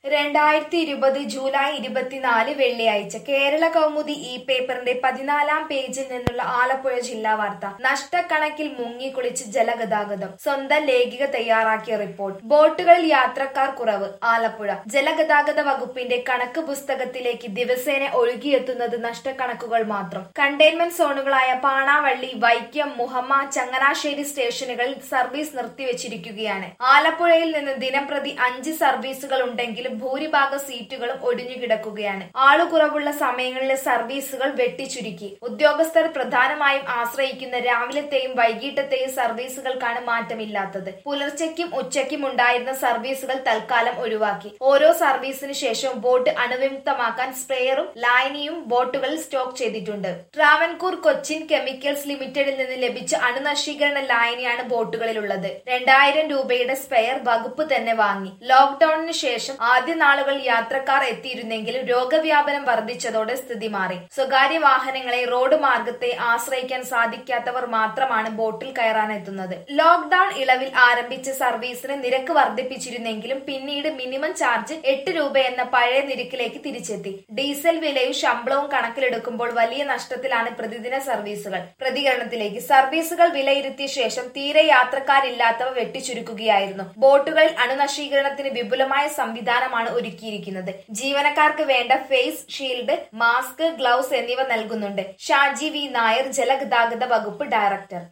രണ്ടായിരത്തി ഇരുപത് ജൂലൈ ഇരുപത്തിനാല് വെള്ളിയാഴ്ച കേരള കൗമുദി ഈ പേപ്പറിന്റെ പതിനാലാം പേജിൽ നിന്നുള്ള ആലപ്പുഴ ജില്ലാ വാർത്ത നഷ്ടക്കണക്കിൽ മുങ്ങിക്കുളിച്ച് ജലഗതാഗതം സ്വന്തം ലേഖിക തയ്യാറാക്കിയ റിപ്പോർട്ട് ബോട്ടുകളിൽ യാത്രക്കാർ കുറവ് ആലപ്പുഴ ജലഗതാഗത വകുപ്പിന്റെ കണക്ക് പുസ്തകത്തിലേക്ക് ദിവസേന ഒഴുകിയെത്തുന്നത് നഷ്ടക്കണക്കുകൾ മാത്രം കണ്ടെയ്ൻമെന്റ് സോണുകളായ പാണാവള്ളി വൈക്കം മുഹമ്മ ചങ്ങനാശ്ശേരി സ്റ്റേഷനുകളിൽ സർവീസ് നിർത്തിവച്ചിരിക്കുകയാണ് ആലപ്പുഴയിൽ നിന്ന് ദിനംപ്രതി അഞ്ച് സർവീസുകൾ ഉണ്ടെങ്കിലും ഭൂരിഭാഗ സീറ്റുകളും ഒഴിഞ്ഞുകിടക്കുകയാണ് ആളുകുറവുള്ള സമയങ്ങളിലെ സർവീസുകൾ വെട്ടിച്ചുരുക്കി ഉദ്യോഗസ്ഥർ പ്രധാനമായും ആശ്രയിക്കുന്ന രാവിലത്തെയും വൈകിട്ടത്തെയും സർവീസുകൾക്കാണ് മാറ്റമില്ലാത്തത് പുലർച്ചയ്ക്കും ഉച്ചയ്ക്കും ഉണ്ടായിരുന്ന സർവീസുകൾ തൽക്കാലം ഒഴിവാക്കി ഓരോ സർവീസിന് ശേഷവും ബോട്ട് അണുവിമുക്തമാക്കാൻ സ്പ്രേയറും ലായനിയും ബോട്ടുകളിൽ സ്റ്റോക്ക് ചെയ്തിട്ടുണ്ട് ട്രാവൻകൂർ കൊച്ചിൻ കെമിക്കൽസ് ലിമിറ്റഡിൽ നിന്ന് ലഭിച്ച അണുനശീകരണ ലായനിയാണ് ബോട്ടുകളിലുള്ളത് രണ്ടായിരം രൂപയുടെ സ്പെയർ വകുപ്പ് തന്നെ വാങ്ങി ലോക്ഡൌണിന് ശേഷം ആദ്യ നാളുകളിൽ യാത്രക്കാർ എത്തിയിരുന്നെങ്കിലും രോഗവ്യാപനം വർദ്ധിച്ചതോടെ സ്ഥിതി മാറി സ്വകാര്യ വാഹനങ്ങളെ റോഡ് മാർഗത്തെ ആശ്രയിക്കാൻ സാധിക്കാത്തവർ മാത്രമാണ് ബോട്ടിൽ കയറാനെത്തുന്നത് ലോക്ഡൌൺ ഇളവിൽ ആരംഭിച്ച സർവീസിന് നിരക്ക് വർദ്ധിപ്പിച്ചിരുന്നെങ്കിലും പിന്നീട് മിനിമം ചാർജ് എട്ട് രൂപ എന്ന പഴയ നിരക്കിലേക്ക് തിരിച്ചെത്തി ഡീസൽ വിലയും ശമ്പളവും കണക്കിലെടുക്കുമ്പോൾ വലിയ നഷ്ടത്തിലാണ് പ്രതിദിന സർവീസുകൾ പ്രതികരണത്തിലേക്ക് സർവീസുകൾ വിലയിരുത്തിയ ശേഷം തീരെ യാത്രക്കാരില്ലാത്തവ വെട്ടിച്ചുരുക്കുകയായിരുന്നു ബോട്ടുകളിൽ അണുനശീകരണത്തിന് വിപുലമായ സംവിധാനമാണ് ഒരുക്കിയിരിക്കുന്നത് ജീവനക്കാർക്ക് വേണ്ട ഫേസ് ഷീൽഡ് മാസ്ക് ഗ്ലൗസ് എന്നിവ നൽകുന്നുണ്ട് ഷാജി വി നായർ ജലഗതാഗത വകുപ്പ് ഡയറക്ടർ